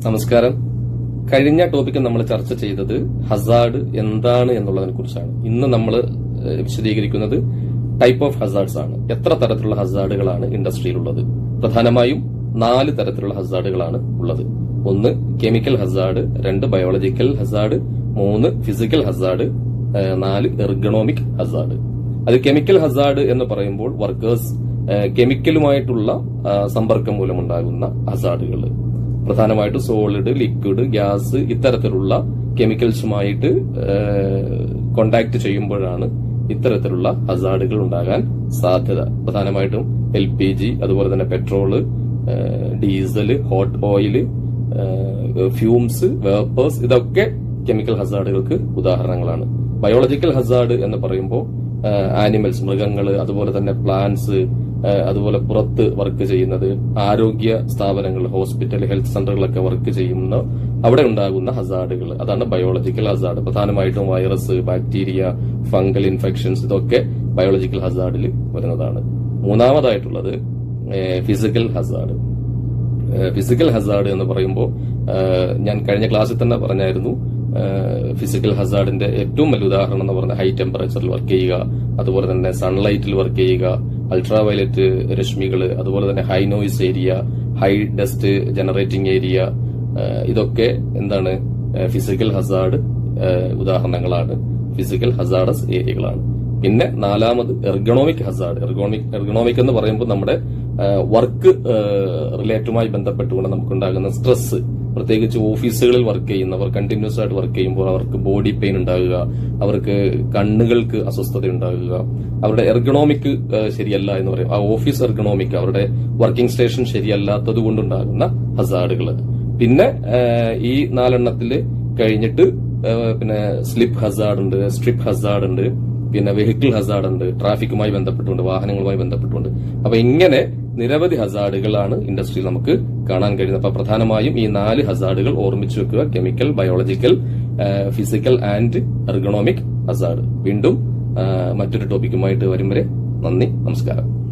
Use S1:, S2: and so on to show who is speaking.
S1: നമസ്കാരം കഴിഞ്ഞ ടോപ്പിക്ക് നമ്മൾ ചർച്ച ചെയ്തത് ഹസാർഡ് എന്താണ് എന്നുള്ളതിനെ കുറിച്ചാണ് ഇന്ന് നമ്മൾ വിശദീകരിക്കുന്നത് ടൈപ്പ് ഓഫ് ഹസാർഡ്സ് ആണ് എത്ര തരത്തിലുള്ള ഹസാർഡുകളാണ് ഇൻഡസ്ട്രിയിലുള്ളത് പ്രധാനമായും നാല് തരത്തിലുള്ള ഹസാർഡുകളാണ് ഉള്ളത് ഒന്ന് കെമിക്കൽ ഹസാർഡ് രണ്ട് ബയോളജിക്കൽ ഹസാർഡ് മൂന്ന് ഫിസിക്കൽ ഹസാർഡ് ഏഹ് നാല് എർഗണോമിക് ഹസാർഡ് അത് കെമിക്കൽ ഹസാർഡ് എന്ന് പറയുമ്പോൾ വർക്കേഴ്സ് കെമിക്കലുമായിട്ടുള്ള ആ, സമ്പർക്കം മൂലമുണ്ടാകുന്ന ഹസാർഡുകൾ പ്രധാനമായിട്ട് സോളിഡ് ലിക്വിഡ് ഗ്യാസ് ഇത്തരത്തിലുള്ള കെമിക്കൽസുമായിട്ട് കോണ്ടാക്ട് ചെയ്യുമ്പോഴാണ് ഇത്തരത്തിലുള്ള ഹസാർഡുകൾ ഉണ്ടാകാൻ സാധ്യത പ്രധാനമായിട്ടും എൽ പി ജി അതുപോലെ തന്നെ petrol diesel hot oil fumes vapours ഇതൊക്കെ കെമിക്കൽ ഹസാർഡുകൾക്ക് ഉദാഹരണങ്ങളാണ് ബയോളജിക്കൽ ഹസാർഡ് എന്ന് പറയുമ്പോൾ ആനിമൽസ് മൃഗങ്ങൾ അതുപോലെ തന്നെ പ്ലാന്റ്സ് അതുപോലെ പുറത്ത് വർക്ക് ചെയ്യുന്നത് ആരോഗ്യ സ്ഥാപനങ്ങൾ ഹോസ്പിറ്റൽ ഹെൽത്ത് സെന്ററുകളൊക്കെ വർക്ക് ചെയ്യുന്ന അവിടെ ഉണ്ടാകുന്ന ഹസാർഡുകൾ അതാണ് ബയോളജിക്കൽ ഹസാർഡ് പ്രധാനമായിട്ടും വൈറസ് ബാക്ടീരിയ ഫംഗൽ ഇൻഫെക്ഷൻസ് ഇതൊക്കെ ബയോളജിക്കൽ ഹസാർഡിൽ വരുന്നതാണ് മൂന്നാമതായിട്ടുള്ളത് ഫിസിക്കൽ ഹസാർഡ് ഫിസിക്കൽ ഹസാർഡ് എന്ന് പറയുമ്പോൾ ഞാൻ കഴിഞ്ഞ ക്ലാസ്സിൽ തന്നെ പറഞ്ഞായിരുന്നു ഫിസിക്കൽ ഹസാർഡിന്റെ ഏറ്റവും വലിയ ഉദാഹരണം എന്ന് പറഞ്ഞാൽ ഹൈ ടെമ്പറേച്ചറിൽ വർക്ക് ചെയ്യുക അതുപോലെ തന്നെ സൺലൈറ്റിൽ വർക്ക് ചെയ്യുക അൾട്രാ വയലറ്റ് രശ്മികൾ അതുപോലെ തന്നെ high noise area high dust generating area ഇതൊക്കെ എന്താണ് ഫിസിക്കൽ ഹസാർഡ് ഉദാഹരണങ്ങളാണ് ഫിസിക്കൽ ഹസാർഡസ് ഏരിയകളാണ് പിന്നെ നാലാമത് എർഗണോമിക് ഹസാർഡ് എർഗോണിക് എർഗണോമിക് എന്ന് പറയുമ്പോൾ നമ്മുടെ വർക്ക് റിലേറ്റുമായി ബന്ധപ്പെട്ടുകൊണ്ട് നമുക്കുണ്ടാകുന്ന സ്ട്രെസ് പ്രത്യേകിച്ച് ഓഫീസുകളിൽ വർക്ക് ചെയ്യുന്നവർ കണ്ടിന്യൂസ് ആയിട്ട് വർക്ക് ചെയ്യുമ്പോൾ അവർക്ക് ബോഡി പെയിൻ ഉണ്ടാകുക അവർക്ക് കണ്ണുകൾക്ക് അസ്വസ്ഥത ഉണ്ടാകുക അവരുടെ എർഗണോമിക് ശരിയല്ല എന്ന് പറയും ആ ഓഫീസ് എർഗണോമിക് അവരുടെ വർക്കിംഗ് സ്റ്റേഷൻ ശരിയല്ലാത്തത് കൊണ്ടുണ്ടാകുന്ന ഹസാർഡുകൾ പിന്നെ ഈ നാലെണ്ണത്തില് കഴിഞ്ഞിട്ട് പിന്നെ സ്ലിപ്പ് ഹസാർഡ് ഉണ്ട് സ്ട്രിപ്പ് ഹസാർഡ് ഉണ്ട് പിന്നെ വെഹിക്കിൾ ഹസാർഡ് ഉണ്ട് ട്രാഫിക്കുമായി ബന്ധപ്പെട്ടുകൊണ്ട് വാഹനങ്ങളുമായി ബന്ധപ്പെട്ടുകൊണ്ട് അപ്പൊ ഇങ്ങനെ നിരവധി ഹസാർഡുകളാണ് ഇൻഡസ്ട്രിയിൽ നമുക്ക് കാണാൻ കഴിയുന്നത് അപ്പൊ പ്രധാനമായും ഈ നാല് ഹസാർഡുകൾ ഓർമ്മിച്ചു വെക്കുക chemical biological physical and ergonomic hazard വീണ്ടും മറ്റൊരു ടോപ്പിക്കുമായിട്ട് വരും വരെ നന്ദി നമസ്കാരം